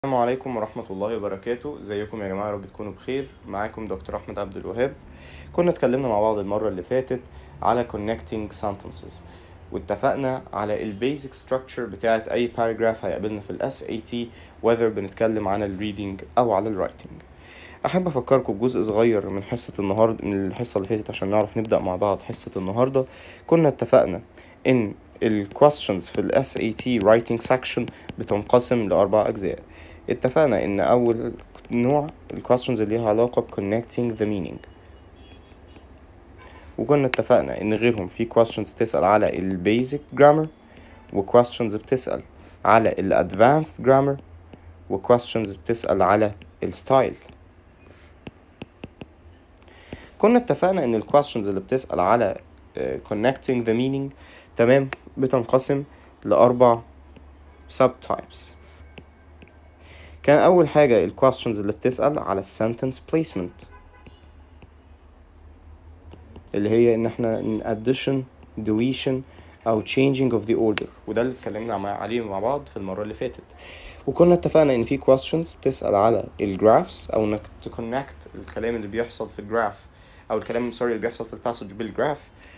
السلام عليكم ورحمة الله وبركاته ازيكم يا جماعة يا رب تكونوا بخير معاكم دكتور أحمد عبد الوهاب كنا اتكلمنا مع بعض المرة اللي فاتت على connecting sentences واتفقنا على ال basic structure بتاعت أي paragraph هيقابلنا في ال SAT whether بنتكلم عن ال reading أو على ال writing أحب أفكركم بجزء صغير من حصة النهاردة من الحصة اللي فاتت عشان نعرف نبدأ مع بعض حصة النهاردة كنا اتفقنا إن ال questions في ال SAT writing section بتنقسم لأربع أجزاء اتفقنا ان اول نوع ال questions اللي ليها علاقة ب connecting the meaning وكنا اتفقنا ان غيرهم في questions بتسأل على ال basic grammar و questions بتسأل على ال advanced grammar و questions بتسأل على ال style كنا اتفقنا ان ال questions اللي بتسأل على آه، connecting the meaning تمام بتنقسم لأربع subtypes كان أول حاجة ال questions اللي بتسأل على ال sentence placement اللي هي إن احنا in addition deletion أو changing of the order وده اللي اتكلمنا مع- عليه مع بعض في المرة اللي فاتت وكنا اتفقنا إن في questions بتسأل على ال graphs أو إنك to connect الكلام اللي بيحصل في الجراف أو الكلام سوري اللي بيحصل في الباسج بالجراف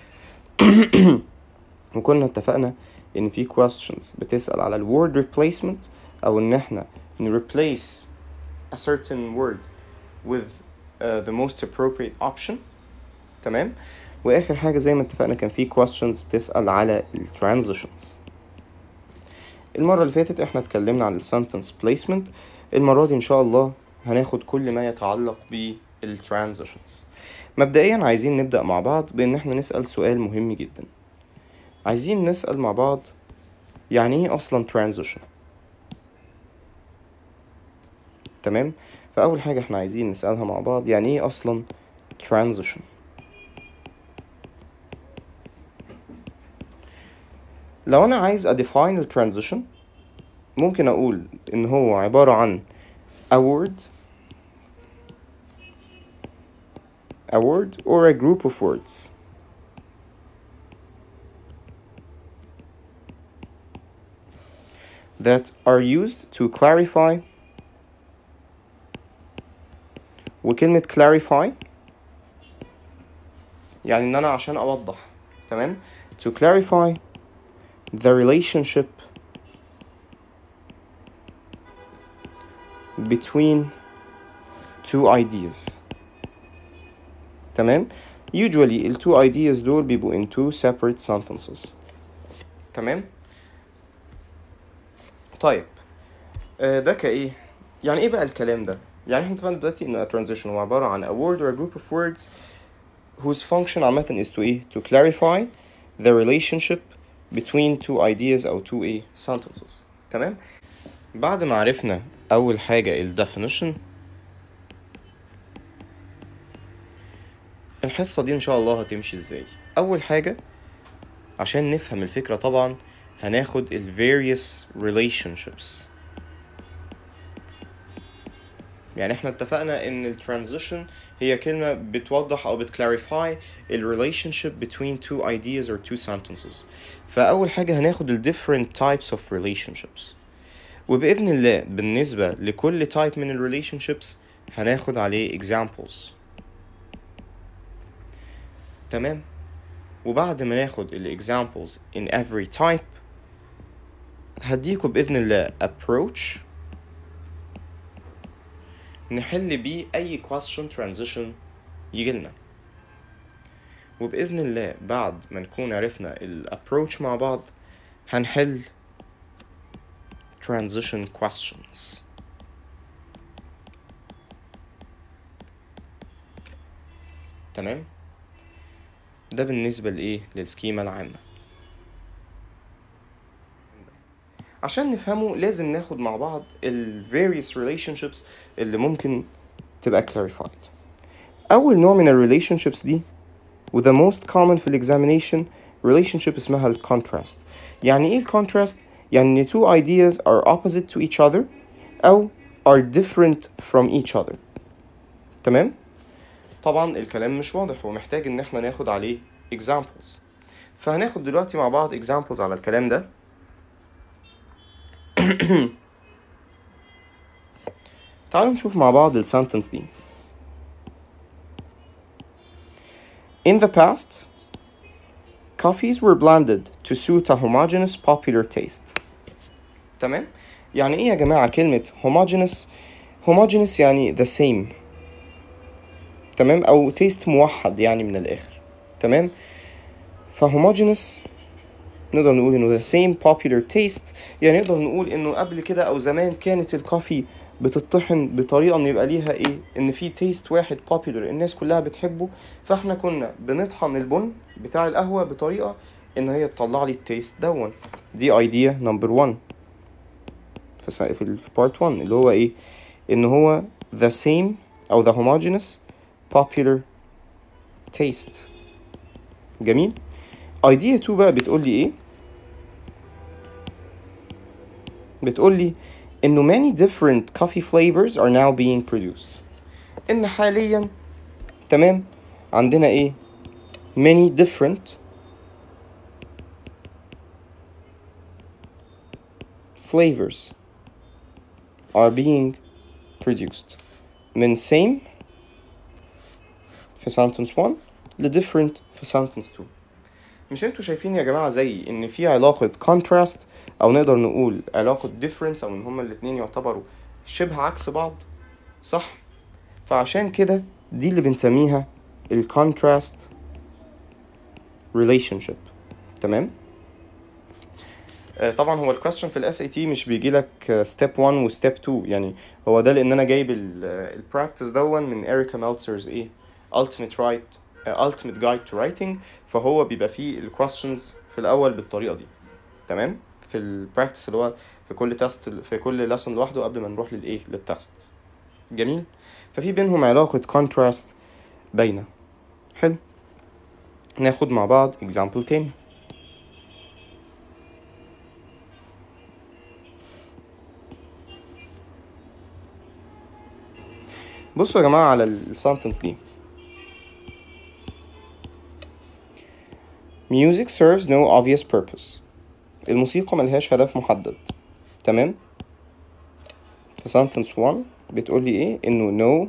وكنا اتفقنا ان في questions بتسأل على ال word replacement او ان احنا ن replace a certain word with uh, the most appropriate option تمام واخر حاجة زي ما اتفقنا كان في questions بتسأل على ال transitions المرة اللي فاتت احنا اتكلمنا عن ال sentence placement المرة دي ان شاء الله هناخد كل ما يتعلق بال transitions مبدئيا عايزين نبدأ مع بعض بان احنا نسأل سؤال مهم جدا عايزين نسأل مع بعض يعني ايه اصلا transition تمام فاول حاجة احنا عايزين نسألها مع بعض يعني ايه اصلا transition لو انا عايز اديفاين ال transition ممكن اقول ان هو عبارة عن a word a word or a group of words that are used to clarify وكلمة clarify يعني ان انا عشان اوضح تمام to clarify the relationship between two ideas تمام usually ال two ideas دول بيبقوا in two separate sentences تمام طيب آه، ده كايه يعني ايه بقى الكلام ده يعني احنا اتفقنا دلوقتي ان a transition هو عبارة عن a word or a group of words whose function عامة is to ايه to clarify the relationship between two ideas أو two ايه sentences تمام بعد ما عرفنا أول حاجة ال definition الحصة دي إن شاء الله هتمشي ازاي أول حاجة عشان نفهم الفكرة طبعا هناخد ال various relationships يعني احنا اتفقنا ان ال transition هي كلمة بتوضح او بتclarify ال relationship between two ideas or two sentences فأول حاجة هناخد ال different types of relationships وبإذن الله بالنسبة لكل type من ال relationships هناخد عليه examples تمام وبعد ما ناخد ال examples in every type هديكوا بإذن الله approach نحل بيه أي question transition يجيلنا وبإذن الله بعد ما نكون عرفنا ال approach مع بعض هنحل transition questions تمام ده بالنسبة لإيه للسكيمة العامة عشان نفهمه لازم ناخد مع بعض ال various relationships اللي ممكن تبقى clarified أول نوع من ال relationships دي و the most common في ال examination relationship اسمها ال contrast يعني ايه ال contrast؟ يعني ان two ideas are opposite to each other أو are different from each other تمام؟ طبعا الكلام مش واضح ومحتاج ان احنا ناخد عليه examples فهناخد دلوقتي مع بعض examples على الكلام ده تعالوا نشوف مع بعض السنتنس دي In the past, coffees were blended to suit a homogeneous popular taste. تمام؟ يعني ايه يا جماعة كلمة homogeneous؟ homogeneous يعني the same تمام أو taste موحد يعني من الآخر تمام؟ فhomogeneous نقدر نقول انه the same popular taste يعني نقدر نقول انه قبل كده او زمان كانت الكافي بتطحن بطريقه ان يبقى ليها ايه ان في تيست واحد popular الناس كلها بتحبه فاحنا كنا بنطحن البن بتاع القهوه بطريقه ان هي تطلع لي التيست دون دي ايديا نمبر 1 في سا- في ال- في بارت 1 اللي هو ايه ان هو the same او the homogeneous popular taste جميل ايديا 2 بقى بتقول لي ايه بتقول لي انه many different coffee flavors are now being produced ان حاليا تمام عندنا ايه many different flavors are being produced من same في sentence 1 ل different في sentence 2 مش انتوا شايفين يا جماعة زي ان في علاقة contrast او نقدر نقول علاقة difference او ان هما الاتنين يعتبروا شبه عكس بعض صح فعشان كده دي اللي بنسميها ال contrast relationship تمام آه، طبعا هو الكويستشن في الاس اي تي مش بيجي لك ستيب 1 وستيب 2 يعني هو ده لان انا جايب البراكتس دون من اريكا مالتسرز ايه ultimate right آه، ultimate guide to writing فهو بيبقى فيه الكويستشنز في الاول بالطريقه دي تمام في البراكتس اللي هو في كل تيست في كل لسن لوحده قبل ما نروح للايه للتست جميل ففي بينهم علاقه كونتراست باينه حلو ناخد مع بعض example تاني بصوا يا جماعة على السنتنس دي Music serves no obvious purpose الموسيقى ملهاش هدف محدد تمام في sentence 1 بتقول لي ايه انه no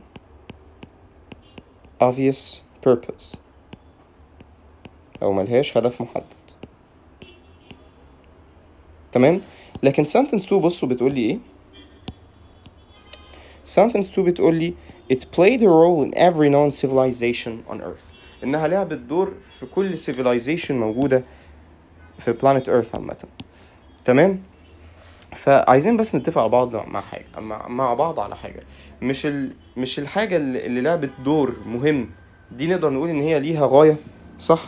obvious purpose او ملهاش هدف محدد تمام لكن sentence 2 بصوا بتقول لي ايه sentence 2 بتقول لي it played a role in every known civilization on earth انها لعبت دور في كل civilization موجودة في planet earth عامة تمام فعايزين بس نتفق على بعض مع حاجة مع, مع بعض على حاجة مش ال... مش الحاجة اللي, اللي لعبت دور مهم دي نقدر نقول ان هي ليها غاية صح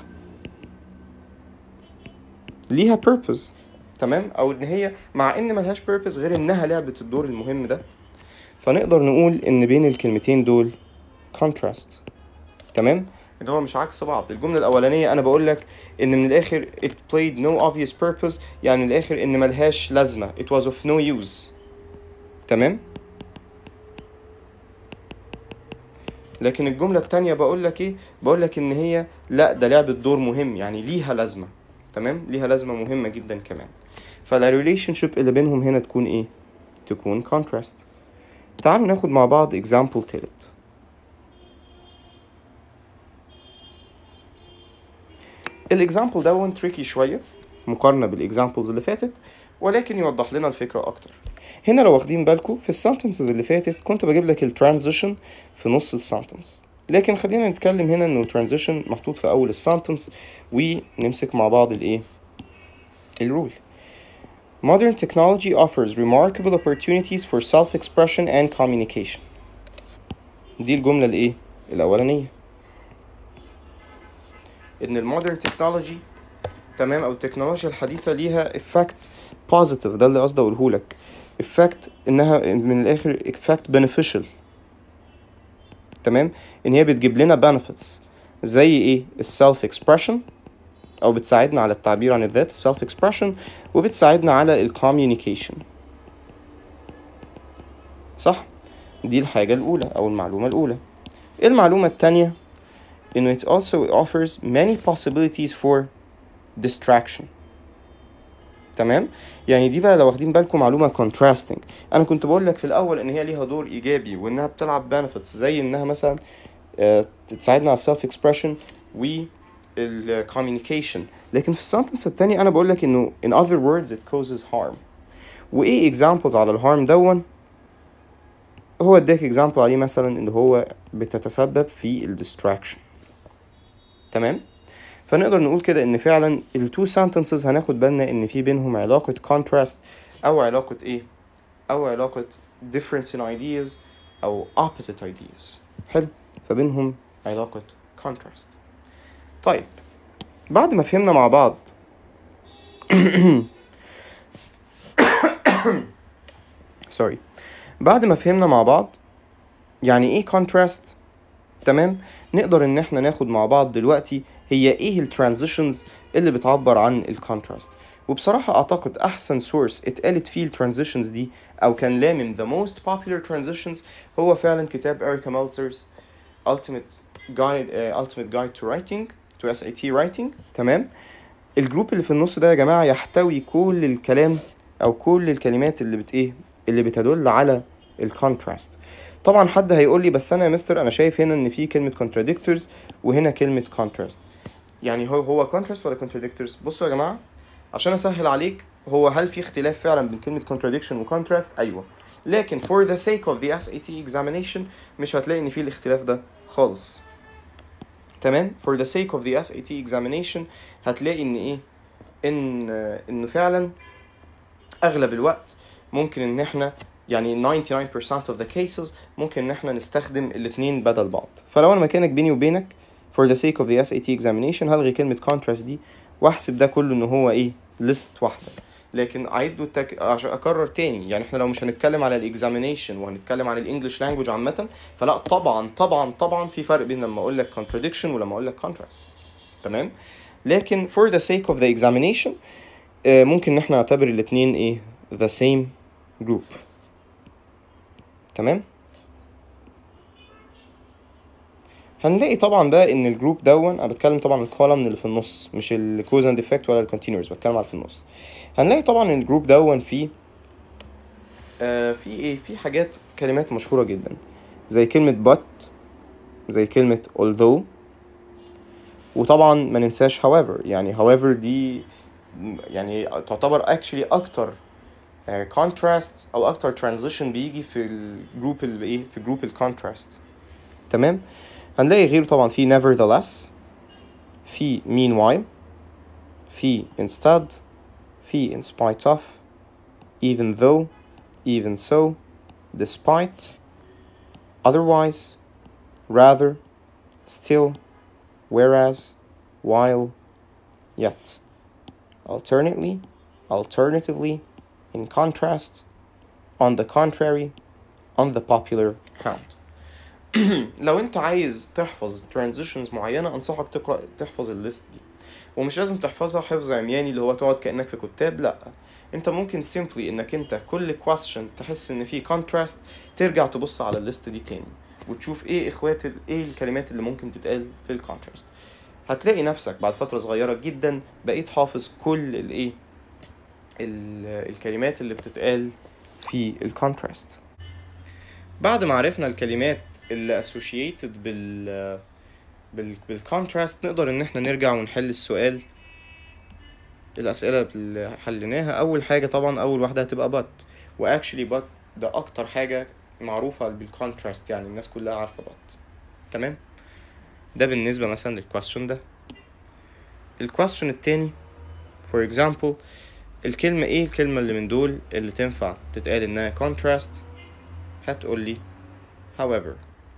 ليها purpose تمام او ان هي مع ان ملهاش purpose غير انها لعبت الدور المهم ده فنقدر نقول ان بين الكلمتين دول contrast تمام اللي هو مش عكس بعض الجملة الأولانية أنا بقول لك إن من الآخر it played no obvious purpose يعني من الآخر إن ملهاش لازمة it was of no use تمام لكن الجملة التانية بقول لك إيه بقول لك إن هي لا ده لعبت دور مهم يعني ليها لازمة تمام ليها لازمة مهمة جدا كمان فالريليشن شيب اللي بينهم هنا تكون إيه تكون contrast تعالوا ناخد مع بعض example تالت الاكزامبل ده تريكي شوية مقارنة بالاكزامبلز اللي فاتت ولكن يوضح لنا الفكرة أكتر هنا لو واخدين بالكم في السنتنسز اللي فاتت كنت بجيب لك الترانزيشن في نص السنتنس لكن خلينا نتكلم هنا انه الترانزيشن محطوط في اول السنتنس ونمسك مع بعض الايه الرول Modern technology offers remarkable opportunities for self-expression and communication. دي الجملة الإيه؟ الأولانية. إن المودرن تكنولوجي تمام أو التكنولوجيا الحديثة ليها effect positive ده اللي قصدي أقوله لك. effect إنها من الآخر effect beneficial. تمام؟ إن هي بتجيب لنا benefits زي إيه؟ السلف expression او بتساعدنا على التعبير عن الذات self expression وبتساعدنا على ال communication صح دي الحاجة الأولى أو المعلومة الأولى المعلومة التانية إنه it also offers many possibilities for distraction تمام يعني دي بقى لو واخدين بالكم معلومه contrasting انا كنت بقول لك في الاول ان هي ليها دور ايجابي وانها بتلعب benefits زي انها مثلا آه، تساعدنا على السيلف اكسبريشن والكوميونيكيشن لكن في السنتنس التاني انا بقول لك انه in other words it causes harm وايه examples على الهارم دون هو اداك example عليه مثلا ان هو بتتسبب في الديستراكشن تمام فنقدر نقول كده ان فعلا التو sentences هناخد بالنا ان في بينهم علاقة contrast او علاقة ايه او علاقة difference in ideas او opposite ideas حلو فبينهم علاقة contrast طيب بعد ما فهمنا مع بعض سوري بعد ما فهمنا مع بعض يعني ايه contrast تمام نقدر ان احنا ناخد مع بعض دلوقتي هي ايه الترانزيشنز اللي بتعبر عن الكونتراست وبصراحة اعتقد احسن سورس اتقالت فيه الترانزيشنز دي او كان لامم the most popular transitions هو فعلا كتاب اريكا مالتزرز ultimate guide uh, ultimate guide to writing to SAT writing تمام الجروب اللي في النص ده يا جماعة يحتوي كل الكلام او كل الكلمات اللي بت ايه اللي بتدل على الكونتراست طبعا حد هيقول لي بس انا يا مستر انا شايف هنا ان في كلمه contradictors وهنا كلمه contrast يعني هو هو contrast ولا contradictors بصوا يا جماعه عشان اسهل عليك هو هل في اختلاف فعلا بين كلمه contradiction و contrast ايوه لكن for the sake of the SAT examination مش هتلاقي ان في الاختلاف ده خالص تمام for the sake of the SAT examination هتلاقي ان ايه ان انه فعلا اغلب الوقت ممكن ان احنا يعني 99% of the cases ممكن ان احنا نستخدم الاتنين بدل بعض فلو انا مكانك بيني وبينك for the sake of the SAT examination هلغي كلمة contrast دي واحسب ده كله ان هو ايه list واحدة لكن اعيد التك... عشان اكرر تاني يعني احنا لو مش هنتكلم على الاكزامينيشن وهنتكلم على الانجليش لانجوج عامة فلا طبعا طبعا طبعا في فرق بين لما اقول لك contradiction ولما اقول لك contrast تمام لكن for the sake of the examination آه، ممكن ان احنا نعتبر الاتنين ايه the same group تمام هنلاقي طبعا بقى ان الجروب دون انا بتكلم طبعا الكولمن اللي في النص مش الكوز اند افكت ولا الكونتينوس بتكلم على في النص هنلاقي طبعا ان الجروب دون فيه آه في ايه في حاجات كلمات مشهوره جدا زي كلمه but زي كلمه although وطبعا ما ننساش however يعني however دي يعني تعتبر actually اكتر كونتراست او اكتر ترانزيشن بيجي في الجروب اللي ايه في جروب الكونتراست تمام هنلاقي غيره طبعا في nevertheless في meanwhile في instead في in spite of even though even so despite otherwise rather still whereas while yet alternately alternatively in contrast on the contrary on the popular count لو انت عايز تحفظ transitions معينة انصحك تقرأ تحفظ الليست دي ومش لازم تحفظها حفظ عمياني اللي هو تقعد كأنك في كتاب لا انت ممكن simply انك انت كل question تحس ان فيه contrast ترجع تبص على الليست دي تاني وتشوف ايه اخوات ال- ايه الكلمات اللي ممكن تتقال في الكونتراست هتلاقي نفسك بعد فترة صغيرة جدا بقيت حافظ كل الايه ال- الكلمات اللي بتتقال في الكونتراست بعد ما عرفنا الكلمات اللي associated بال بال بالكونتراست نقدر ان احنا نرجع ونحل السؤال الاسئله اللي حليناها اول حاجه طبعا اول واحده هتبقى but واكشلي but ده اكتر حاجه معروفه بالكونتراست يعني الناس كلها عارفه but تمام ده بالنسبه مثلا للكويستشن ده الكويستشن التاني for example الكلمة ايه الكلمة اللي من دول اللي تنفع تتقال انها contrast هتقول لي however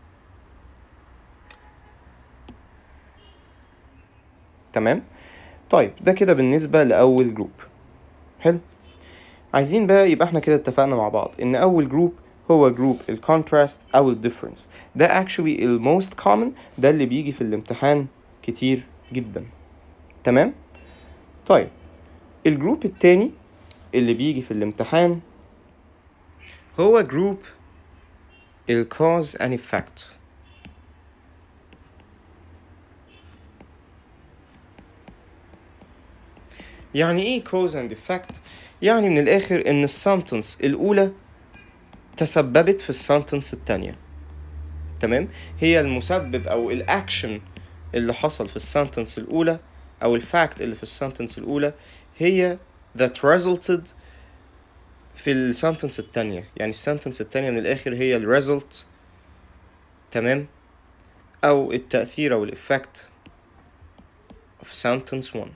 تمام طيب ده كده بالنسبة لأول جروب حلو عايزين بقى يبقى احنا كده اتفقنا مع بعض ان اول جروب هو جروب الكونتراست او الديفرنس ده actually الموست common ده اللي بيجي في الامتحان كتير جدا تمام طيب الجروب التاني اللي بيجي في الامتحان هو جروب ال cause and effect يعني ايه cause and effect يعني من الاخر ان السنتنس الاولى تسببت في السنتنس التانية تمام هي المسبب او الاكشن اللي حصل في السنتنس الاولى او الفاكت اللي في السنتنس الاولى هي that resulted في السنتنس التانية يعني السنتنس التانية من الاخر هي الريزلت تمام او التأثير او الافكت of sentence 1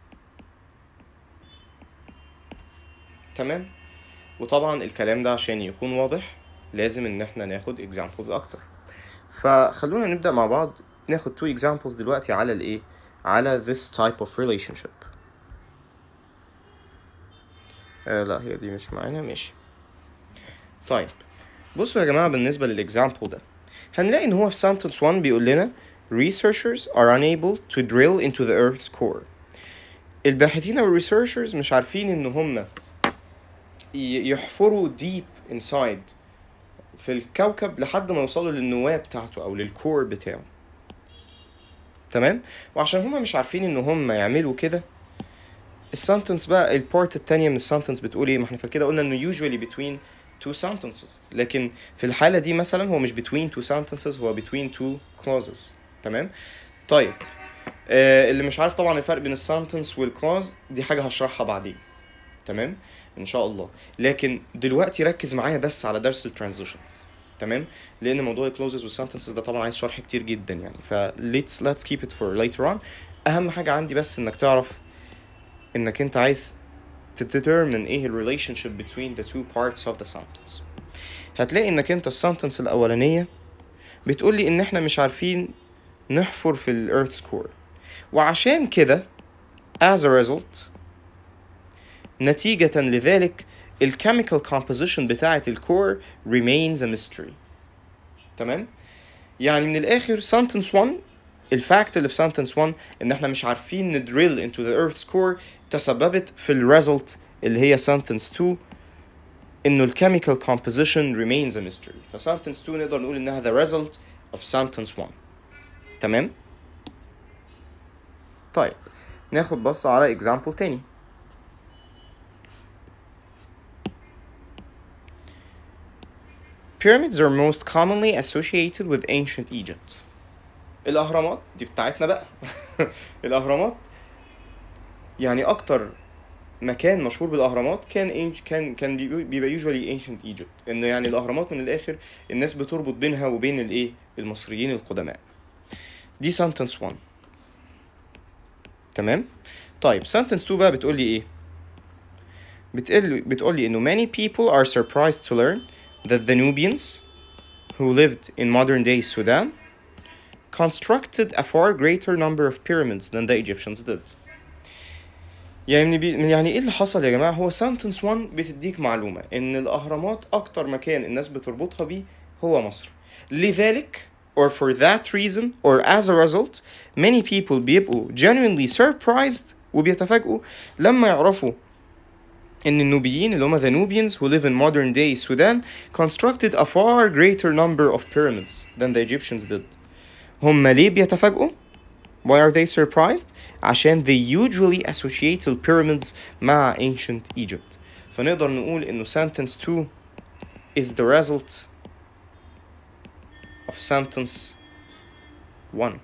تمام وطبعا الكلام ده عشان يكون واضح لازم ان احنا ناخد examples اكتر فخلونا نبدأ مع بعض ناخد two examples دلوقتي على الايه على this type of relationship آه لا هي دي مش معانا ماشي طيب بصوا يا جماعة بالنسبة للإكزامبل ده هنلاقي إن هو في sentence 1 بيقول لنا researchers are unable to drill into the earth's core الباحثين أو researchers مش عارفين إن هم ي- يحفروا deep inside في الكوكب لحد ما يوصلوا للنواة بتاعته أو للكور بتاعه تمام وعشان هما مش عارفين إن هما يعملوا كده السنتنس بقى البارت التانية من السنتنس بتقول ايه ما احنا في كده قلنا انه usually between two sentences لكن في الحالة دي مثلا هو مش between two sentences هو between two clauses تمام طيب آه اللي مش عارف طبعا الفرق بين السنتنس والكلاوز دي حاجة هشرحها بعدين تمام ان شاء الله لكن دلوقتي ركز معايا بس على درس الترانزيشنز تمام لان موضوع الكلوزز والسنتنسز ده طبعا عايز شرح كتير جدا يعني ف let's let's keep it for later on اهم حاجة عندي بس انك تعرف انك انت عايز تديترمن ايه ال relationship between the two parts of the sentence هتلاقي انك انت السنتنس الاولانية بتقول لي ان احنا مش عارفين نحفر في ال earth's core وعشان كده as a result نتيجة لذلك ال chemical composition بتاعة الكور remains a mystery تمام يعني من الاخر sentence 1 الفاكت اللي في sentence 1 ان احنا مش عارفين ندريل into the earth's core تسببت في الريزلت اللي هي sentence 2 انه ال chemical composition remains a mystery ف sentence 2 نقدر نقول انها the result of sentence 1 تمام طيب ناخد بص على example تاني Pyramids are most commonly associated with ancient Egypt. الأهرامات دي بتاعتنا بقى الأهرامات يعني أكتر مكان مشهور بالأهرامات كان أنج... كان كان بيبقى- بيبقى usually ancient Egypt إنه يعني الأهرامات من الآخر الناس بتربط بينها وبين الإيه المصريين القدماء دي sentence 1 تمام طيب sentence 2 بقى بتقول لي إيه بتقول بتقول لي إنه many people are surprised to learn that the Nubians who lived in modern day Sudan constructed a far greater number of pyramids than the Egyptians did. يعني بي يعني ايه اللي حصل يا جماعه هو sentence 1 بتديك معلومه ان الاهرامات اكتر مكان الناس بتربطها بيه هو مصر لذلك or for that reason or as a result many people بيبقوا genuinely surprised وبيتفاجئوا لما يعرفوا ان النوبيين اللي هم the Nubians who live in modern day Sudan constructed a far greater number of pyramids than the Egyptians did هم ليه بيتفاجئوا Why are they surprised? عشان they usually associate the pyramids مع ancient Egypt فنقدر نقول إنه sentence 2 is the result of sentence 1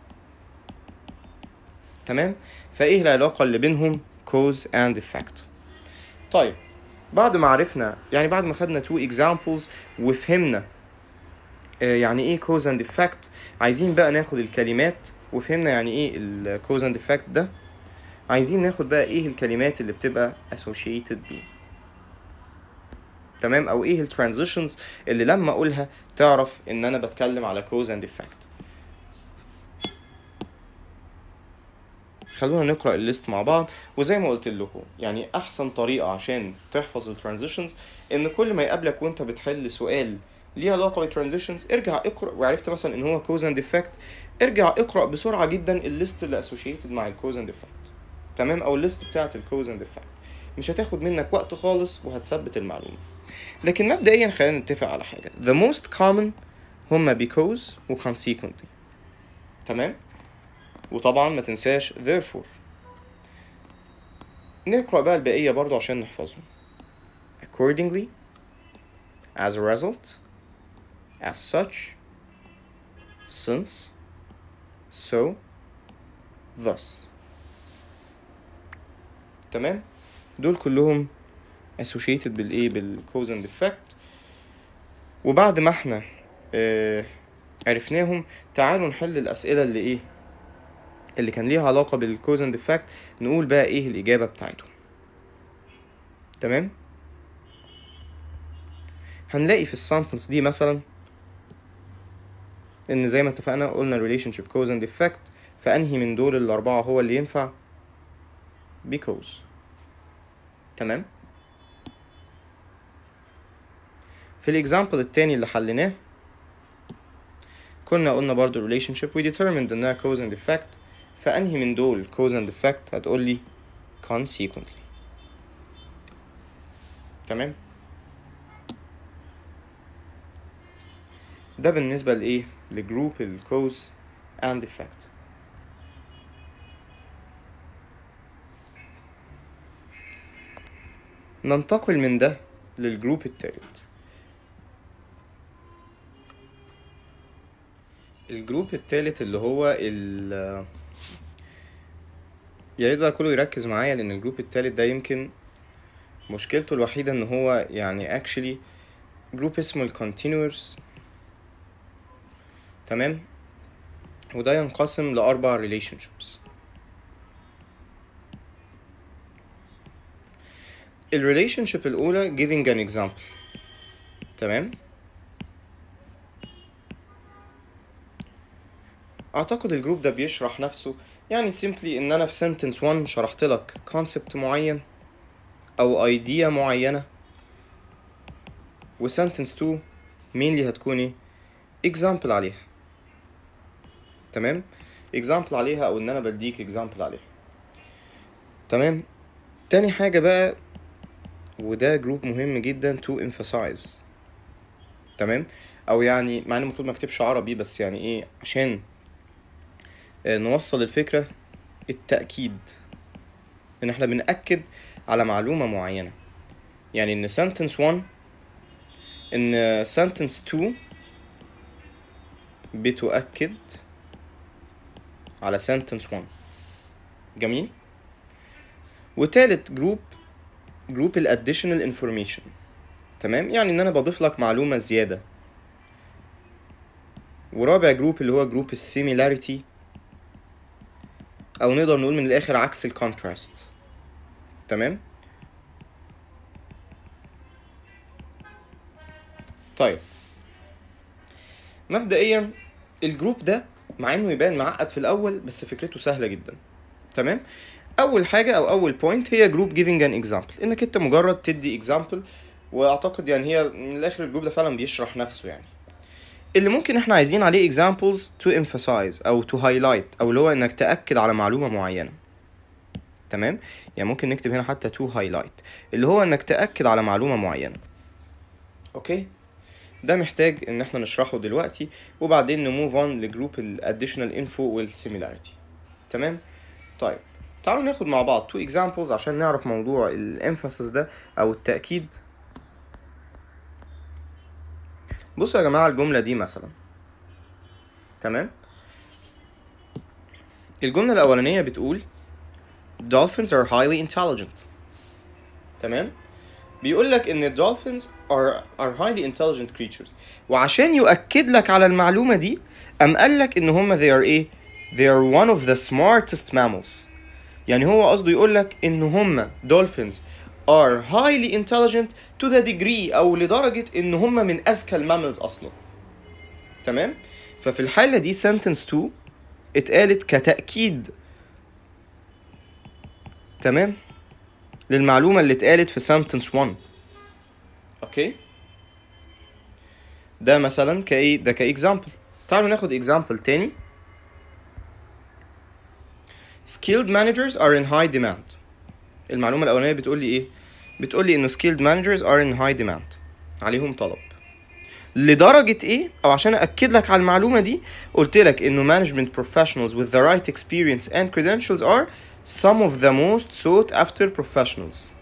تمام؟ فإيه العلاقة اللي بينهم cause and effect طيب بعد ما عرفنا يعني بعد ما خدنا two examples وفهمنا آه، يعني ايه cause and effect عايزين بقى ناخد الكلمات وفهمنا يعني ايه ال cause and effect ده عايزين ناخد بقى ايه الكلمات اللي بتبقى associated بيه تمام او ايه ال transitions اللي لما اقولها تعرف ان انا بتكلم على cause and effect خلونا نقرا الليست مع بعض وزي ما قلت لكم يعني احسن طريقه عشان تحفظ الترانزيشنز ان كل ما يقابلك وانت بتحل سؤال ليه علاقه بالترانزيشنز ارجع اقرا وعرفت مثلا ان هو كوز اند افكت ارجع اقرا بسرعه جدا الليست اللي اسوشيتد مع الكوز اند افكت تمام او الليست بتاعه الكوز اند افكت مش هتاخد منك وقت خالص وهتثبت المعلومه لكن مبدئيا خلينا نتفق على حاجه the most common هما because و consequently تمام وطبعا ما تنساش therefore نقرأ بقى البقية برضو عشان نحفظهم accordingly as a result as such since so thus تمام دول كلهم associated بالايه بالcause and effect وبعد ما احنا آه عرفناهم تعالوا نحل الأسئلة اللي ايه اللي كان ليها علاقة بالcause and effect نقول بقى ايه الإجابة بتاعتهم تمام هنلاقي في السنتنس دي مثلا ان زي ما اتفقنا قلنا relationship cause and effect فانهي من دول الاربعة هو اللي ينفع because تمام في الاكزامبل التاني اللي حليناه كنا قلنا برضو relationship we determined انها cause and effect فانهي من دول cause and effect هتقولي consequently تمام ده بالنسبة لإيه؟ لجروب الكوز and effect ننتقل من ده للجروب التالت الجروب التالت اللي هو ال يا ريت بقى كله يركز معايا لان الجروب التالت ده يمكن مشكلته الوحيدة ان هو يعني actually جروب اسمه ال continuous تمام وده ينقسم لأربع relationships ال relationship الأولى giving an example تمام أعتقد الجروب ده بيشرح نفسه يعني simply إن أنا في sentence 1 شرحت لك concept معين أو idea معينة و sentence 2 mainly هتكون إيه example عليها تمام example عليها او ان انا بديك example عليها تمام تاني حاجة بقى وده جروب مهم جدا to emphasize تمام او يعني مع ان المفروض ما اكتبش عربي بس يعني ايه عشان آه، نوصل الفكرة التأكيد ان احنا بنأكد على معلومة معينة يعني ان sentence 1 ان sentence 2 بتؤكد على sentence 1 جميل وتالت جروب جروب ال additional information تمام يعني ان انا بضيف لك معلومة زيادة ورابع جروب اللي هو جروب السيميلاريتي او نقدر نقول من الاخر عكس الكونتراست تمام طيب مبدئيا الجروب ده مع انه يبان معقد في الاول بس فكرته سهله جدا تمام اول حاجه او اول بوينت هي جروب جيفنج ان اكزامبل انك انت مجرد تدي اكزامبل واعتقد يعني هي من الاخر الجروب ده فعلا بيشرح نفسه يعني اللي ممكن احنا عايزين عليه examples to emphasize او to highlight او اللي هو انك تأكد على معلومة معينة تمام يعني ممكن نكتب هنا حتى to highlight اللي هو انك تأكد على معلومة معينة اوكي ده محتاج ان احنا نشرحه دلوقتي وبعدين نموف اون لجروب ال additional info وال similarity تمام طيب تعالوا ناخد مع بعض two examples عشان نعرف موضوع الامفاسيس ده او التأكيد بصوا يا جماعة الجملة دي مثلا تمام الجملة الأولانية بتقول Dolphins are highly intelligent تمام بيقول لك ان الدولفينز are are highly intelligent creatures وعشان يؤكد لك على المعلومة دي قام قال لك ان هم they are ايه they are one of the smartest mammals يعني هو قصده يقول لك ان هم dolphins are highly intelligent to the degree او لدرجة ان هم من اذكى الماملز اصلا تمام ففي الحالة دي sentence 2 اتقالت كتأكيد تمام للمعلومة اللي اتقالت في sentence 1 اوكي ده مثلا كايه ده كاكزامبل تعالوا ناخد example تاني skilled managers are in high demand المعلومة الأولانية بتقول لي إيه؟ بتقول لي إنه skilled managers are in high demand عليهم طلب لدرجة ايه او عشان اكد لك على المعلومة دي قلت لك انه management professionals with the right experience and credentials are some of the most sought after professionals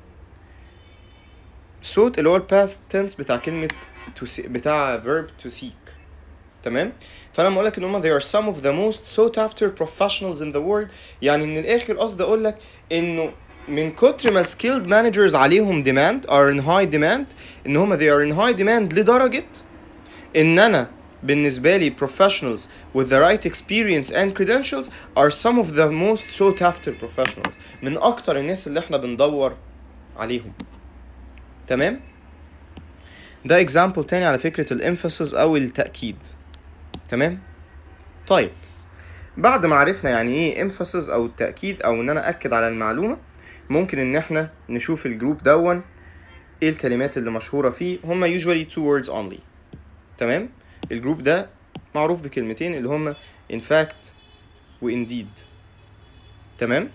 sought اللي هو ال past tense بتاع كلمة to see بتاع verb to seek تمام فانا لما اقول لك ان هم they are some of the most sought after professionals in the world يعني من الاخر قصدي اقول لك انه من كتر ما skilled managers عليهم demand are in high demand ان هم they are in high demand لدرجة ان انا بالنسبة لي professionals with the right experience and credentials are some of the most sought after professionals من اكتر الناس اللي احنا بندور عليهم تمام ده example تاني على فكرة الامفاسيس او التأكيد تمام طيب بعد ما عرفنا يعني ايه emphasis او التأكيد او ان انا اكد على المعلومة ممكن ان احنا نشوف الجروب دون ايه الكلمات اللي مشهورة فيه هما usually two words only تمام الجروب ده معروف بكلمتين اللي هما in fact و indeed تمام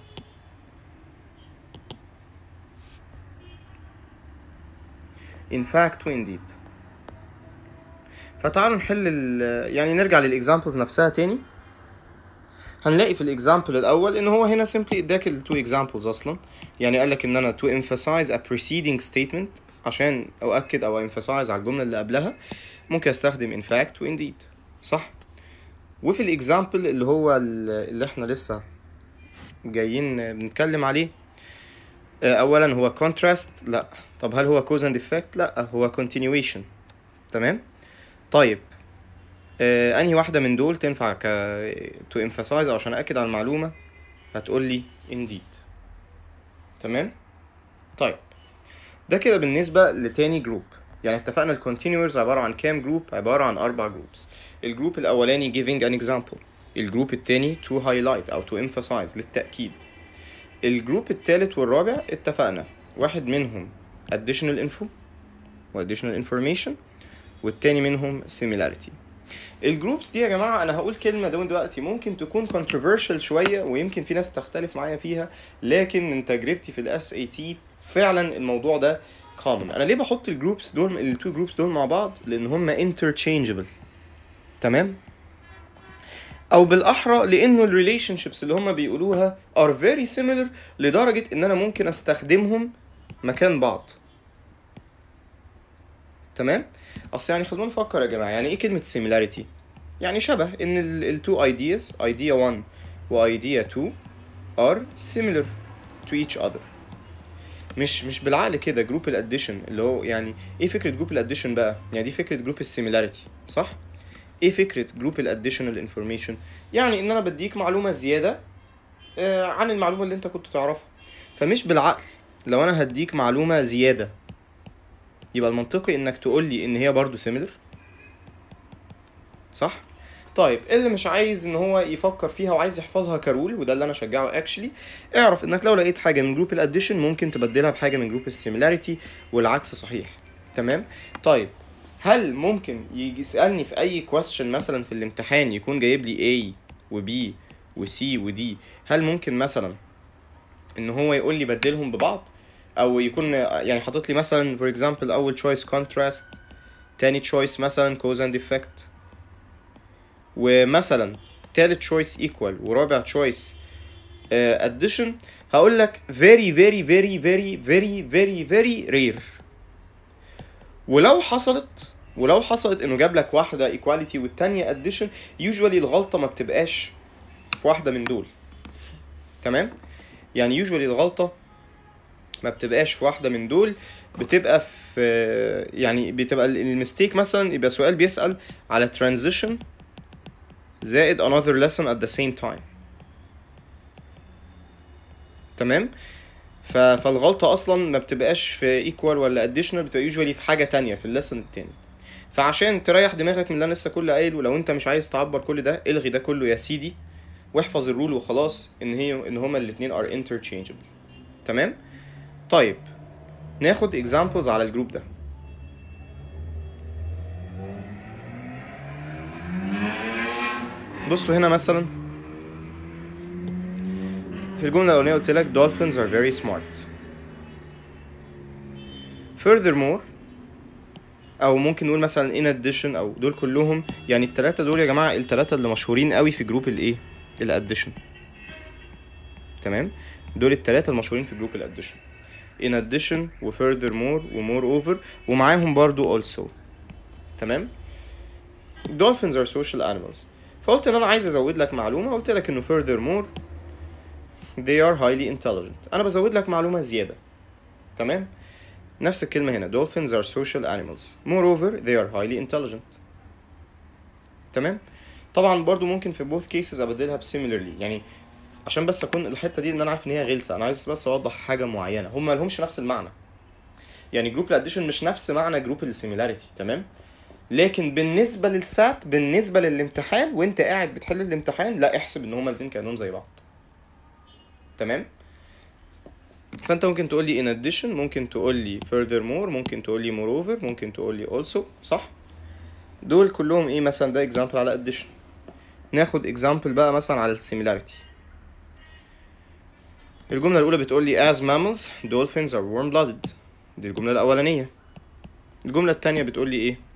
in fact و indeed فتعالوا نحل ال يعني نرجع للاكزامبلز نفسها تاني هنلاقي في الاكزامبل الاول ان هو هنا simply اداك التو اكزامبلز اصلا يعني قال لك ان انا to emphasize a preceding statement عشان اؤكد او emphasize على الجمله اللي قبلها ممكن استخدم in fact و indeed صح وفي الاكزامبل اللي هو ال- اللي احنا لسه جايين بنتكلم عليه آه، اولا هو contrast لا طب هل هو cause and effect لا هو continuation تمام طيب آه انهي واحده من دول تنفع ك to emphasize او عشان اكد على المعلومه هتقول لي indeed تمام طيب ده كده بالنسبه لتاني جروب يعني اتفقنا الكونتينيورز عباره عن كام جروب عباره عن اربع جروبس الجروب الاولاني giving an example الجروب التاني to highlight او to emphasize للتاكيد الجروب التالت والرابع اتفقنا واحد منهم additional info و additional information والتاني منهم similarity الجروبس دي يا جماعه انا هقول كلمه دون دلوقتي ممكن تكون controversial شويه ويمكن في ناس تختلف معايا فيها لكن من تجربتي في الاس اي تي فعلا الموضوع ده common انا ليه بحط الجروبس دول التو جروبس دول مع بعض لان هم interchangeable تمام او بالاحرى لانه الريليشن شيبس اللي هم بيقولوها are very similar لدرجه ان انا ممكن استخدمهم مكان بعض تمام اصل يعني خلونا نفكر يا جماعه يعني ايه كلمه similarity يعني شبه ان التو ideas idea 1 و idea 2 are similar to each other مش مش بالعقل كده جروب الاديشن اللي هو يعني ايه فكره جروب الاديشن بقى يعني دي فكره جروب السيميلاريتي صح ايه فكره جروب الاديشنال انفورميشن يعني ان انا بديك معلومه زياده آه، عن المعلومه اللي انت كنت تعرفها فمش بالعقل لو انا هديك معلومه زياده يبقى المنطقي انك تقول لي ان هي برضو سيميلر صح طيب اللي مش عايز ان هو يفكر فيها وعايز يحفظها كرول وده اللي انا اشجعه اكشلي اعرف انك لو لقيت حاجه من جروب الاديشن ممكن تبدلها بحاجه من جروب السيميلاريتي والعكس صحيح تمام طيب هل ممكن يجي يسالني في اي كويستشن مثلا في الامتحان يكون جايب لي A و B و C و D هل ممكن مثلا ان هو يقول لي بدلهم ببعض او يكون يعني حاطط لي مثلا for example اول choice contrast تاني choice مثلا cause and effect ومثلا تالت choice equal ورابع choice uh, addition هقول لك very very very very very very very rare ولو حصلت ولو حصلت انه جاب لك واحده equality والتانية addition usually الغلطه ما بتبقاش في واحده من دول تمام يعني usually الغلطه ما بتبقاش في واحده من دول بتبقى في يعني بتبقى المستيك مثلا يبقى سؤال بيسأل على transition زائد another lesson at the same time تمام ف... فالغلطة أصلا ما بتبقاش في equal ولا additional بتبقى usually في حاجة تانية في الليسن التاني فعشان تريح دماغك من اللي أنا لسه كله قايله ولو أنت مش عايز تعبر كل ده الغي ده كله يا سيدي واحفظ الرول وخلاص إن هي إن هما الاتنين are interchangeable تمام طيب ناخد examples على الجروب ده بصوا هنا مثلا في الجملة الأولانية قلت لك dolphins are very smart furthermore او ممكن نقول مثلا in addition او دول كلهم يعني التلاتة دول يا جماعة التلاتة اللي مشهورين قوي في جروب الايه الاديشن تمام دول التلاتة المشهورين في جروب الاديشن in addition و furthermore و moreover ومعاهم برضو also تمام dolphins are social animals فقلت ان انا عايز ازود لك معلومة قلت لك انه furthermore they are highly intelligent انا بزود لك معلومة زيادة تمام نفس الكلمة هنا dolphins are social animals moreover they are highly intelligent تمام طبعا برضو ممكن في both cases ابدلها ب similarly يعني عشان بس اكون الحته دي ان انا عارف ان هي غلسه انا عايز بس اوضح حاجه معينه هم مالهمش نفس المعنى يعني جروب الاديشن مش نفس معنى جروب السيميلاريتي تمام لكن بالنسبه للسات بالنسبه للامتحان وانت قاعد بتحل الامتحان لا احسب ان هما الاتنين كانهم زي بعض تمام فانت ممكن تقول لي in addition ممكن تقول لي furthermore ممكن تقول لي moreover ممكن تقول لي also صح دول كلهم ايه مثلا ده example على addition ناخد example بقى مثلا على السيميلاريتي الجملة الأولى بتقول لي as mammals dolphins are warm blooded دي الجملة الأولانية الجملة التانية بتقول لي إيه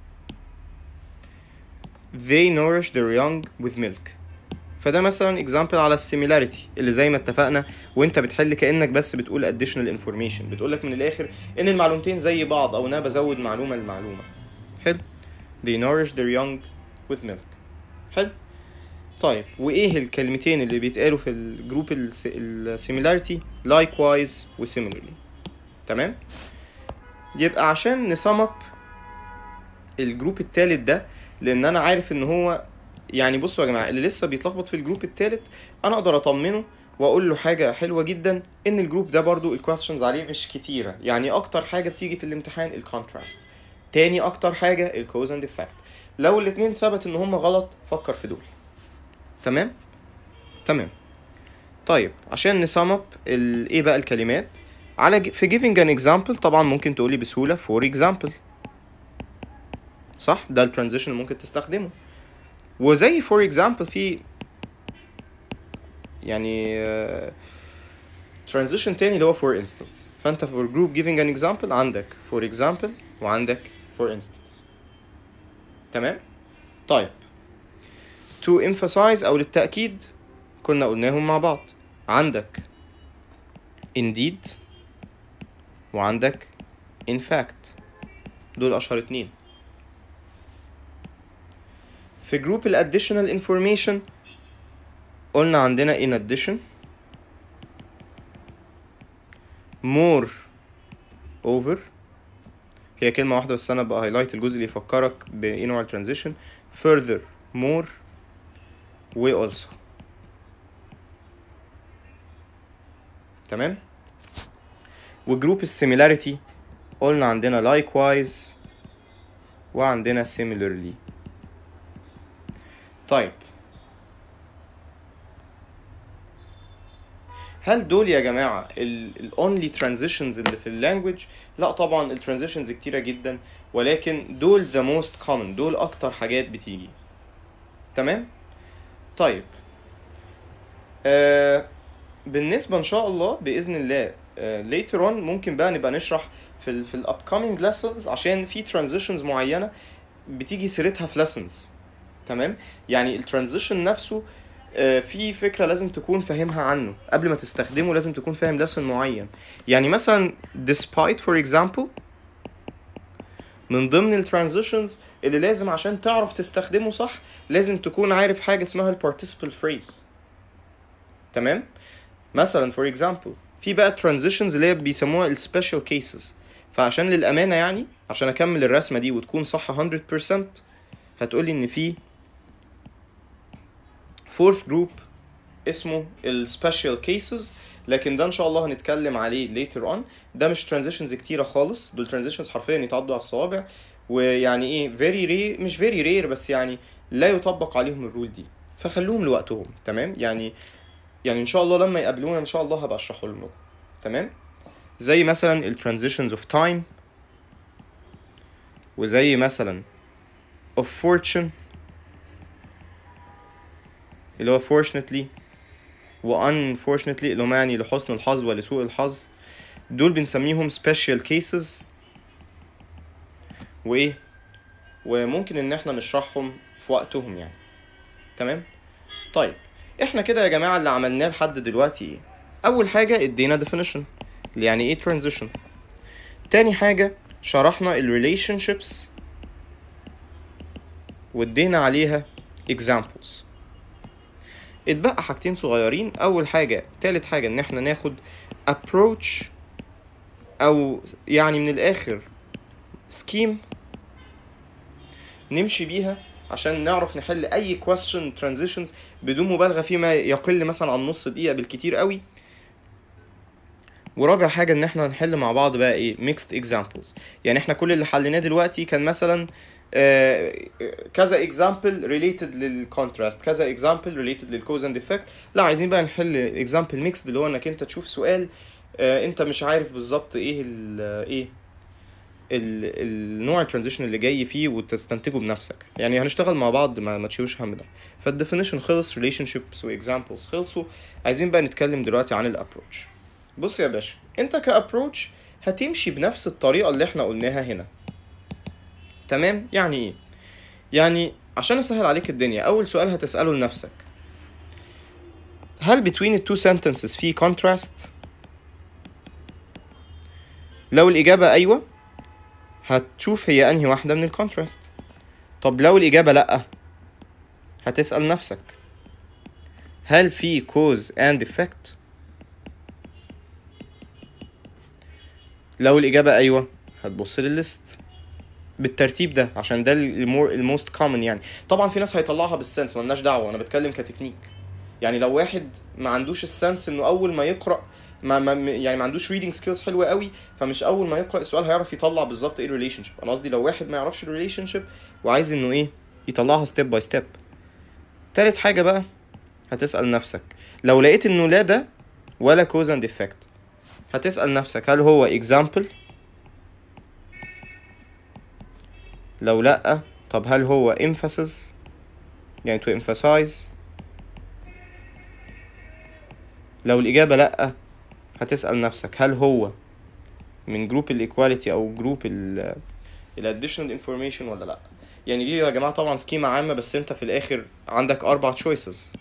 they nourish their young with milk فده مثلا example على السيميلاريتي اللي زي ما اتفقنا وانت بتحل كأنك بس بتقول additional information بتقولك من الآخر إن المعلومتين زي بعض أو إن أنا بزود معلومة لمعلومة حلو they nourish their young with milk حلو طيب وايه الكلمتين اللي بيتقالوا في الجروب السيميلاريتي likewise و similarly تمام يبقى عشان نسم اب الجروب التالت ده لان انا عارف ان هو يعني بصوا يا جماعه اللي لسه بيتلخبط في الجروب التالت انا اقدر اطمنه واقول له حاجه حلوه جدا ان الجروب ده برضو الكويستشنز عليه مش كتيره يعني اكتر حاجه بتيجي في الامتحان الكونتراست تاني اكتر حاجه الكوز اند افكت لو الاتنين ثبت ان هم غلط فكر في دول تمام تمام طيب عشان نسم اب ايه بقى الكلمات على ج- في giving an example طبعا ممكن تقولي بسهولة for example صح ده الترانزيشن اللي ممكن تستخدمه وزي for example في يعني آه، transition تاني اللي هو for instance فانت for group giving an example عندك for example وعندك for instance تمام طيب to emphasize او للتأكيد كنا قلناهم مع بعض عندك indeed وعندك in fact دول اشهر اتنين في جروب ال additional information قلنا عندنا in addition more over هي كلمة واحدة بس أنا بقى هايلايت الجزء اللي يفكرك بإيه نوع الترانزيشن further more و also تمام وجروب السيميلاريتي قلنا عندنا likewise وعندنا similarly طيب هل دول يا جماعة ال ال only transitions اللي في اللانجوج؟ لا طبعا ال transitions كتيرة جدا ولكن دول the most common دول أكتر حاجات بتيجي تمام؟ طيب آه بالنسبة إن شاء الله بإذن الله آه later on ممكن بقى نبقى نشرح في ال في ال upcoming lessons عشان في transitions معينة بتيجي سيرتها في lessons تمام يعني الترانزيشن نفسه آه، في فكرة لازم تكون فاهمها عنه قبل ما تستخدمه لازم تكون فاهم lesson معين يعني مثلا despite for example من ضمن الترانزيشنز اللي لازم عشان تعرف تستخدمه صح لازم تكون عارف حاجة اسمها ال participle phrase تمام مثلا for example في بقى transitions اللي هي بيسموها ال special cases فعشان للأمانة يعني عشان أكمل الرسمة دي وتكون صح 100% هتقولي إن في fourth group اسمه ال special cases لكن ده ان شاء الله هنتكلم عليه later on ده مش transitions كتيرة خالص دول transitions حرفيا يتعدوا على الصوابع ويعني ايه very rare مش very rare بس يعني لا يطبق عليهم الرول دي فخلوهم لوقتهم تمام يعني يعني ان شاء الله لما يقابلونا ان شاء الله هبقى اشرحه لكم تمام زي مثلا ال transitions of time وزي مثلا of fortune اللي هو fortunately و unfortunately اللي هم يعني لحسن الحظ ولسوء الحظ دول بنسميهم special cases وايه وممكن ان احنا نشرحهم في وقتهم يعني تمام طيب احنا كده يا جماعه اللي عملناه لحد دلوقتي ايه اول حاجه ادينا definition اللي يعني ايه transition تاني حاجه شرحنا ال relationships وادينا عليها examples اتبقى حاجتين صغيرين اول حاجه تالت حاجه ان احنا ناخد approach او يعني من الاخر scheme نمشي بيها عشان نعرف نحل اي question transitions بدون مبالغه فيما يقل مثلا عن نص دقيقه بالكتير قوي ورابع حاجه ان احنا نحل مع بعض بقى ايه mixed examples يعني احنا كل اللي حليناه دلوقتي كان مثلا آه، كذا example related للكونتراست كذا example related للكوز اند effect لا عايزين بقى نحل example mixed اللي هو انك انت تشوف سؤال آه، انت مش عارف بالظبط ايه ال ايه ال- النوع الترانزيشن اللي جاي فيه وتستنتجه بنفسك يعني هنشتغل مع بعض ما, ما تشيلوش هم ده فالديفينيشن خلص relationships واكزامبلز خلصوا عايزين بقى نتكلم دلوقتي عن الابروتش بص يا باشا انت كابروتش هتمشي بنفس الطريقه اللي احنا قلناها هنا تمام يعني ايه يعني عشان اسهل عليك الدنيا اول سؤال هتساله لنفسك هل between the two sentences في contrast لو الإجابة أيوة هتشوف هي أنهي واحدة من الكونتراست طب لو الإجابة لأ هتسأل نفسك هل في cause and effect لو الإجابة أيوة هتبص للليست بالترتيب ده عشان ده المور الموست كومن يعني طبعا في ناس هيطلعها بالسنس ملناش دعوه انا بتكلم كتكنيك يعني لو واحد ما عندوش السنس انه اول ما يقرا ما, ما يعني ما عندوش ريدنج سكيلز حلوه قوي فمش اول ما يقرا السؤال هيعرف يطلع بالظبط ايه الريليشن شيب انا قصدي لو واحد ما يعرفش الريليشن شيب وعايز انه ايه يطلعها ستيب باي ستيب تالت حاجه بقى هتسال نفسك لو لقيت انه لا ده ولا كوز اند افكت هتسال نفسك هل هو اكزامبل لو لأ طب هل هو emphasis يعني to emphasize لو الإجابة لأ هتسأل نفسك هل هو من جروب الايكواليتي أو جروب ال الاديشنال انفورميشن ولا لأ يعني دي يا جماعة طبعا سكيمة عامة بس انت في الآخر عندك أربع choices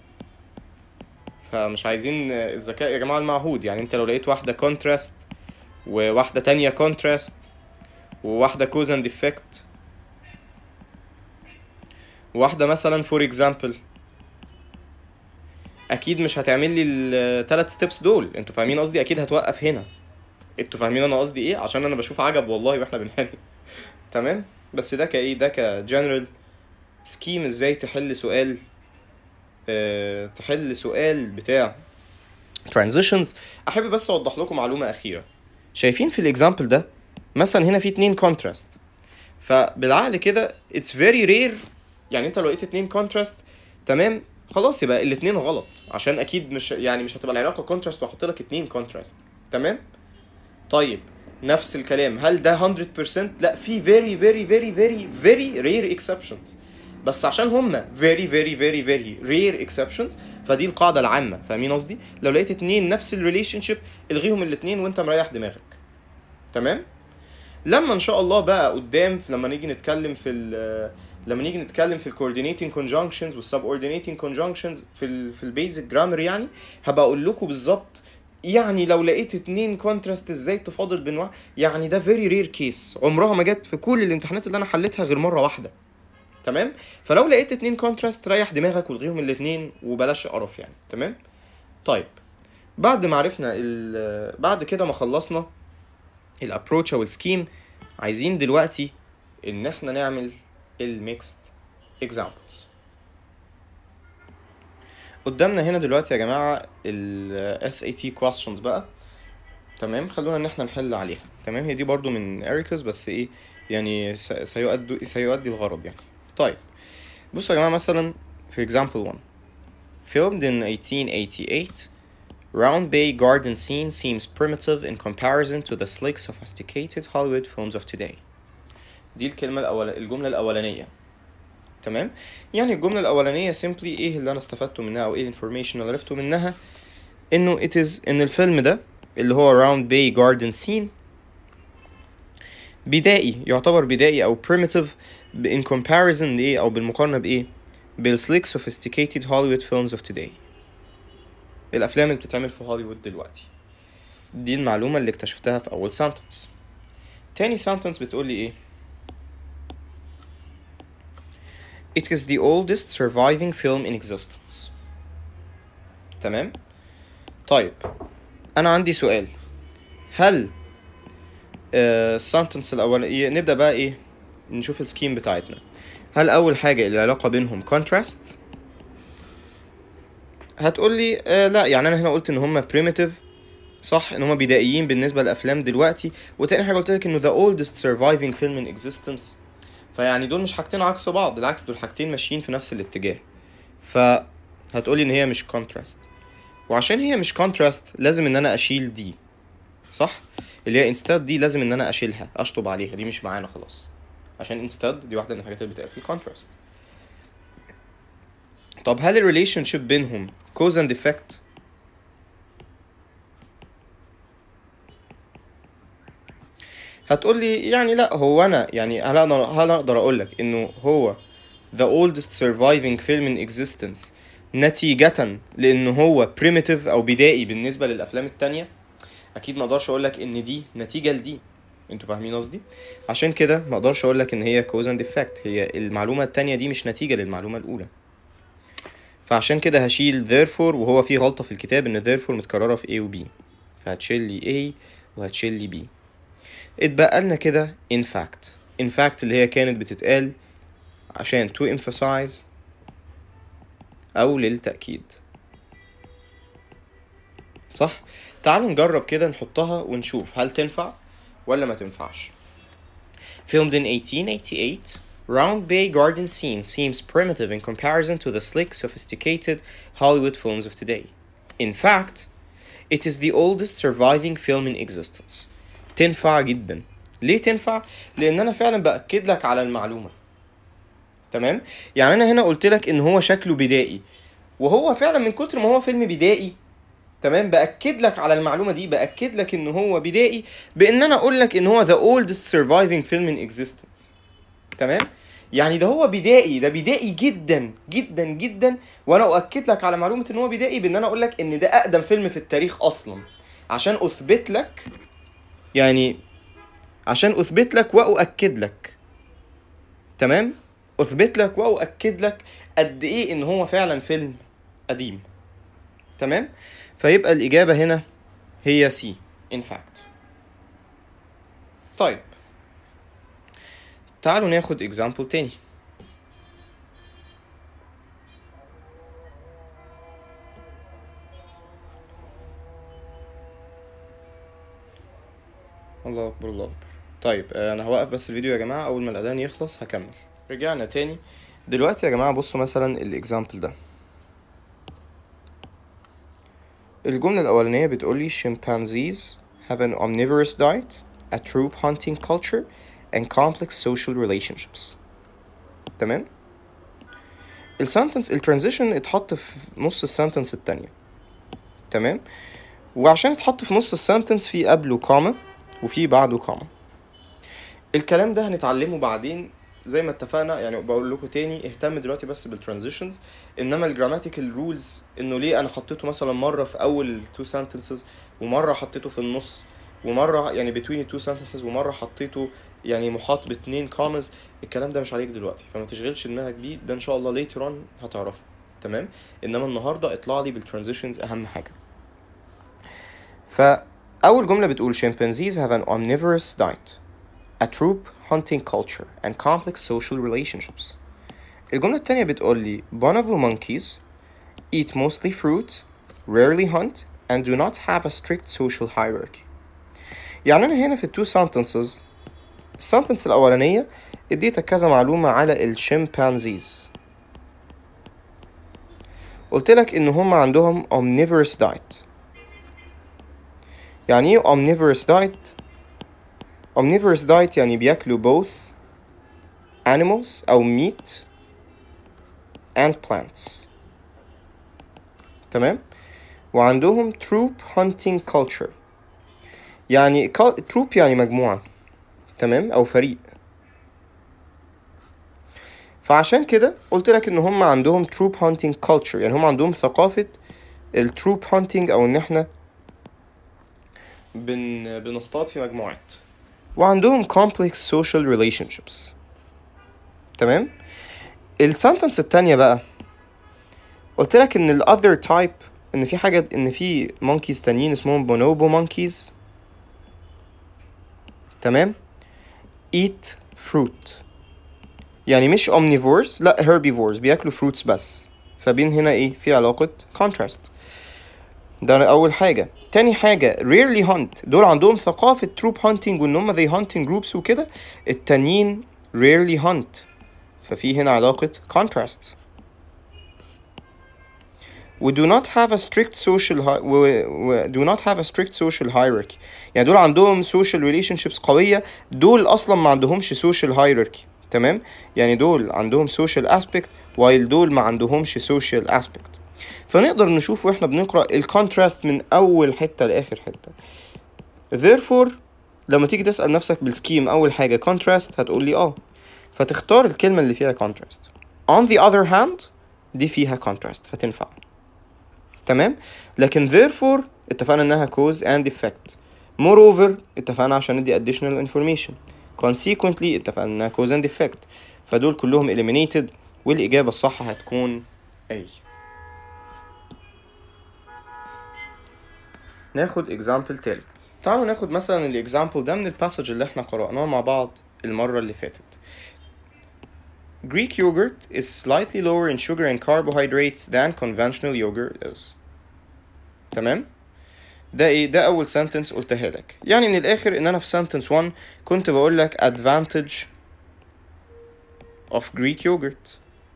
فمش عايزين الذكاء يا جماعة المعهود يعني انت لو لقيت واحدة contrast وواحدة تانية contrast وواحدة cause and effect واحدة مثلا فور اكزامبل اكيد مش هتعمل لي الثلاث ستيبس دول انتوا فاهمين قصدي اكيد هتوقف هنا انتوا فاهمين انا قصدي ايه عشان انا بشوف عجب والله واحنا بنحل تمام بس ده كايه ده كجنرال سكيم ازاي تحل سؤال اه تحل سؤال بتاع transitions احب بس اوضح لكم معلومه اخيره شايفين في الاكزامبل ده مثلا هنا في اتنين كونتراست فبالعقل كده اتس فيري رير يعني انت لو لقيت اتنين كونتراست تمام خلاص يبقى الاتنين غلط عشان اكيد مش يعني مش هتبقى العلاقه كونتراست واحط لك اتنين كونتراست تمام طيب نفس الكلام هل ده 100% لا في very very very very very rare exceptions بس عشان هما very very very very rare exceptions فدي القاعده العامه فاهمين قصدي لو لقيت اتنين نفس الريليشن شيب الغيهم الاتنين وانت مريح دماغك تمام لما ان شاء الله بقى قدام في لما نيجي نتكلم في ال لما نيجي نتكلم في الكوردينيتنج كونجانكشنز والسبوردينيتنج كونجانكشنز في ال في البيزك جرامر يعني هبقى اقول لكم بالظبط يعني لو لقيت اتنين كونتراست ازاي تفاضل بين واحد يعني ده فيري رير كيس عمرها ما جت في كل الامتحانات اللي انا حليتها غير مره واحده تمام فلو لقيت اتنين كونتراست ريح دماغك والغيهم الاتنين وبلاش قرف يعني تمام طيب بعد ما عرفنا ال بعد كده ما خلصنا الابروتش او السكيم عايزين دلوقتي ان احنا نعمل الميكست examples قدامنا هنا دلوقتي يا جماعة ال SAT questions بقى تمام خلونا ان احنا نحل عليها تمام هي دي برضو من اريكس بس ايه يعني س- سيؤدي سيؤدي الغرض يعني طيب بصوا يا جماعة مثلا في example 1 filmed in 1888 Round Bay garden scene seems primitive in comparison to the slick sophisticated Hollywood films of today دي الكلمة الأول الجملة الأولانية تمام يعني الجملة الأولانية simply إيه اللي أنا استفدته منها أو إيه الانفورميشن اللي عرفته منها إنه it is إن الفيلم ده اللي هو Round Bay Garden Scene بدائي يعتبر بدائي او primitive in comparison لايه او بالمقارنه بايه بالسليك sophisticated Hollywood films of today الافلام اللي بتتعمل في هوليوود دلوقتي دي المعلومه اللي اكتشفتها في اول سنتنس تاني سنتنس بتقول لي ايه It is the oldest surviving film in existence تمام طيب انا عندي سؤال هل السنتنس الاولانيه نبدا بقى ايه نشوف السكيم بتاعتنا هل اول حاجه العلاقه بينهم contrast هتقول لي آه لا يعني انا هنا قلت ان هم primitive صح ان هم بدائيين بالنسبه للافلام دلوقتي وتاني حاجه قلت لك انه the oldest surviving film in existence فيعني دول مش حاجتين عكس بعض بالعكس دول حاجتين ماشيين في نفس الاتجاه فهتقولي ان هي مش contrast وعشان هي مش contrast لازم ان انا اشيل دي صح اللي هي instead دي لازم ان انا اشيلها اشطب عليها دي مش معانا خلاص عشان instead دي واحده من الحاجات اللي بتقال في الكونتراست طب هل الريليشن شيب بينهم cause and effect هتقول لي يعني لا هو انا يعني هل اقدر هل اقدر اقول لك انه هو the oldest surviving film in existence نتيجة لانه هو primitive او بدائي بالنسبة للافلام التانية اكيد ما اقدرش اقول لك ان دي نتيجة لدي انتوا فاهمين قصدي عشان كده ما اقدرش اقول لك ان هي cause and effect هي المعلومة التانية دي مش نتيجة للمعلومة الاولى فعشان كده هشيل therefore وهو في غلطة في الكتاب ان therefore متكررة في A و B فهتشيل لي A وهتشيل لي B اتبقى لنا كده in fact in fact اللي هي كانت بتتقال عشان to emphasize أو للتأكيد صح؟ تعالوا نجرب كده نحطها ونشوف هل تنفع ولا ما تنفعش Filmed in 1888 Round Bay garden scene seems primitive in comparison to the slick, sophisticated Hollywood films of today. In fact, it is the oldest surviving film in existence. تنفع جدا. ليه تنفع؟ لأن أنا فعلا بأكد لك على المعلومة. تمام؟ يعني أنا هنا قلت لك إن هو شكله بدائي. وهو فعلا من كتر ما هو فيلم بدائي تمام باكد لك على المعلومه دي باكد لك ان هو بدائي بان انا اقول لك ان هو the oldest surviving film in existence تمام يعني ده هو بدائي ده بدائي جدا جدا جدا وانا اؤكد لك على معلومه ان هو بدائي بان انا اقول لك ان ده اقدم فيلم في التاريخ اصلا عشان اثبت لك يعني عشان اثبت لك واؤكد لك تمام اثبت لك واؤكد لك قد ايه ان هو فعلا فيلم قديم تمام فيبقى الاجابه هنا هي سي in fact طيب تعالوا ناخد example تاني الله اكبر الله اكبر طيب آه، انا هوقف بس الفيديو يا جماعه اول ما الاذان يخلص هكمل رجعنا تاني دلوقتي يا جماعه بصوا مثلا الاكزامبل ده الجملة الأولانية بتقولي chimpanzees have an omnivorous diet, a troop hunting culture, and complex social relationships. تمام؟ السنتنس الترانزيشن اتحط في نص السنتنس التانية تمام؟ وعشان اتحط في نص السنتنس في قبله كوما وفي بعده كوما الكلام ده هنتعلمه بعدين زي ما اتفقنا يعني بقول لكم تاني اهتم دلوقتي بس بالترانزيشنز انما الجراماتيكال رولز انه ليه انا حطيته مثلا مره في اول التو sentences ومره حطيته في النص ومره يعني between التو sentences ومره حطيته يعني محاط باتنين كومز الكلام ده مش عليك دلوقتي فما تشغلش دماغك بيه ده ان شاء الله later on هتعرفه تمام انما النهارده اطلع لي بالترانزيشنز اهم حاجه فاول جمله بتقول chimpanzees have an omnivorous diet a troop hunting culture and complex social relationships الجملة التانية بتقول لي bonobo monkeys eat mostly fruit rarely hunt and do not have a strict social hierarchy يعني أنا هنا في التو sentences السنتنس الأولانية اديتك كذا معلومة على الشمبانزيز قلت لك إن هم عندهم omnivorous diet يعني ايه omnivorous diet؟ omnivorous diet يعني بياكلوا both animals أو meat and plants تمام وعندهم troop hunting culture يعني troop يعني مجموعة تمام او فريق فعشان كده قلت لك ان هم عندهم troop hunting culture يعني هم عندهم ثقافة التروب hunting او ان احنا بن بنصطاد في مجموعات وعندهم complex social relationships تمام السنتنس التانية بقى قلت لك ان ال other type ان في حاجة ان في monkeys تانيين اسمهم bonobo monkeys تمام eat fruit يعني مش omnivores لا herbivores بياكلوا fruits بس فبين هنا ايه في علاقة contrast ده اول حاجة تاني حاجة rarely hunt دول عندهم ثقافة troop hunting وان هم they hunt in groups وكده التانيين rarely hunt ففي هنا علاقة contrast we do not have a strict social hi- we, we do not have a strict social hierarchy يعني دول عندهم social relationships قوية دول أصلا ما عندهمش social hierarchy تمام يعني دول عندهم social aspect while دول ما عندهمش social aspect فنقدر نشوف واحنا بنقرأ الكونتراست من أول حتة لآخر حتة therefore لما تيجي تسأل نفسك بالسكيم أول حاجة contrast هتقول لي اه فتختار الكلمة اللي فيها contrast on the other hand دي فيها contrast فتنفع تمام لكن therefore اتفقنا انها cause and effect moreover اتفقنا عشان ندي additional information consequently اتفقنا انها cause and effect فدول كلهم eliminated والإجابة الصح هتكون A ناخد example تالت تعالوا ناخد مثلا الاكزامبل ده من الباسج اللي احنا قرأناه مع بعض المرة اللي فاتت Greek yogurt is slightly lower in sugar and carbohydrates than conventional yogurt is تمام ده ايه ده اول sentence قلتها لك يعني من الاخر ان انا في sentence 1 كنت بقول لك advantage of Greek yogurt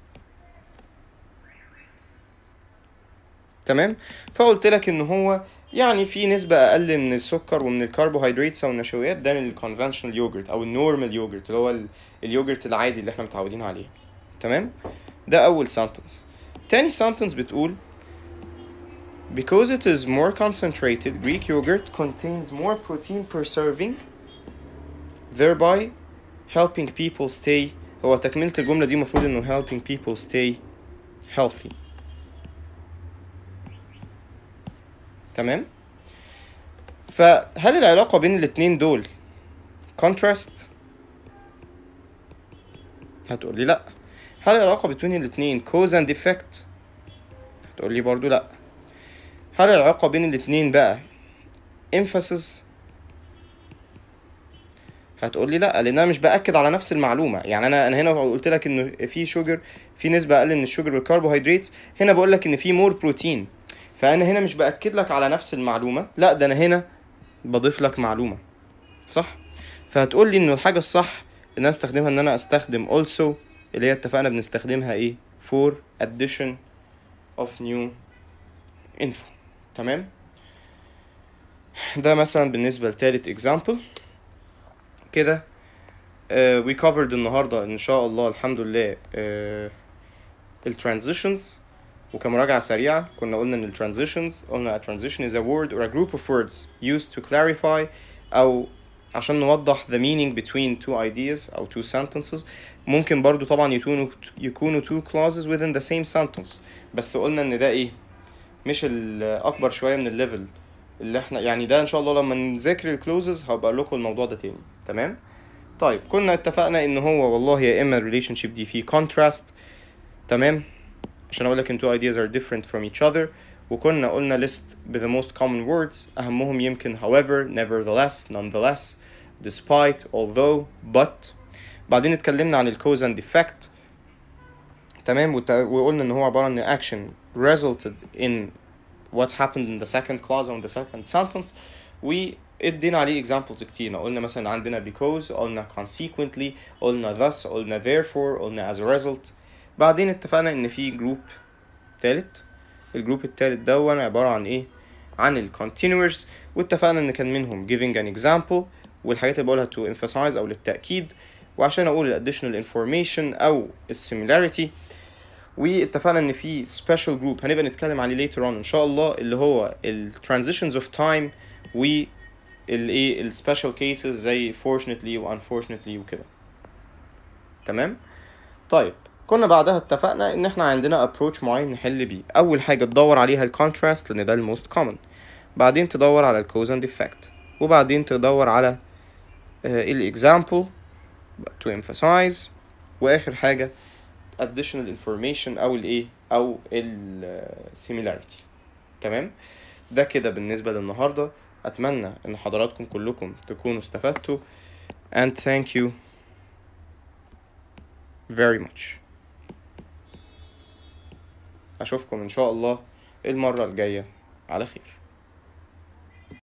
تمام فقلت لك ان هو يعني في نسبة أقل من السكر ومن الكربوهيدرات أو النشويات ده الكونفنشنال يوجرت أو النورمال يوجرت اللي هو ال- اليوجرت العادي اللي احنا متعودين عليه تمام ده أول سنتنس تاني sentence بتقول Because it is more concentrated, Greek yogurt contains more protein per serving, thereby helping people stay هو تكملة الجملة دي المفروض إنه helping people stay healthy. تمام؟ فهل العلاقة بين الاتنين دول contrast؟ هتقولي لأ. هل العلاقة بين الاتنين cause and effect؟ هتقولي برضو لأ. هل العلاقة بين الاتنين بقى emphasis هتقولي لا لان انا مش باكد على نفس المعلومه يعني انا انا هنا قلت لك انه في شوجر في نسبه اقل من الشوجر والكربوهيدرات هنا بقول لك ان في مور بروتين فانا هنا مش باكد لك على نفس المعلومه لا ده انا هنا بضيف لك معلومه صح فهتقول لي انه الحاجه الصح ان انا استخدمها ان انا استخدم also اللي هي اتفقنا بنستخدمها ايه for addition of new info تمام ده مثلا بالنسبة لتالت example كده uh, we covered النهاردة إن شاء الله الحمد لله uh, ال transitions وكمراجعة سريعة كنا قلنا إن ال transitions قلنا a transition is a word or a group of words used to clarify أو عشان نوضح the meaning between two ideas أو two sentences ممكن برضو طبعا يكونوا يكونوا two clauses within the same sentence بس قلنا إن ده إيه مش الأكبر شوية من الليفل اللي احنا يعني ده ان شاء الله لما نذاكر الكلوزز هبقى لكم الموضوع ده تاني تمام طيب كنا اتفقنا ان هو والله يا اما الريليشن شيب دي فيه contrast تمام عشان اقول لك ان two ideas are different from each other وكنا قلنا list ب the most common words اهمهم يمكن however nevertheless nonetheless despite although but بعدين اتكلمنا عن ال cause and effect تمام وت- وقلنا ان هو عبارة عن action resulted in what happened in the second clause or in the second sentence وادينا عليه examples كتير قلنا مثلا عندنا because قلنا consequently قلنا thus قلنا therefore قلنا as a result بعدين اتفقنا ان في جروب تالت الجروب التالت دون عبارة عن ايه عن ال continuous واتفقنا ان كان منهم giving an example والحاجات اللي بقولها to emphasize او للتأكيد وعشان اقول ال additional information او ال similarity واتفقنا ان في special group هنبقى نتكلم عليه later on ان شاء الله اللي هو ال transitions of time و الايه السبيشال كيسز زي fortunately و unfortunately وكده تمام طيب كنا بعدها اتفقنا ان احنا عندنا approach معين نحل بيه اول حاجه تدور عليها الكونتراست لان ده الموست common بعدين تدور على الكوز اند effect وبعدين تدور على الاكزامبل to emphasize واخر حاجه additional information او الايه او ال similarity تمام ده كده بالنسبه للنهارده اتمنى ان حضراتكم كلكم تكونوا استفدتوا and thank you very much اشوفكم ان شاء الله المره الجايه على خير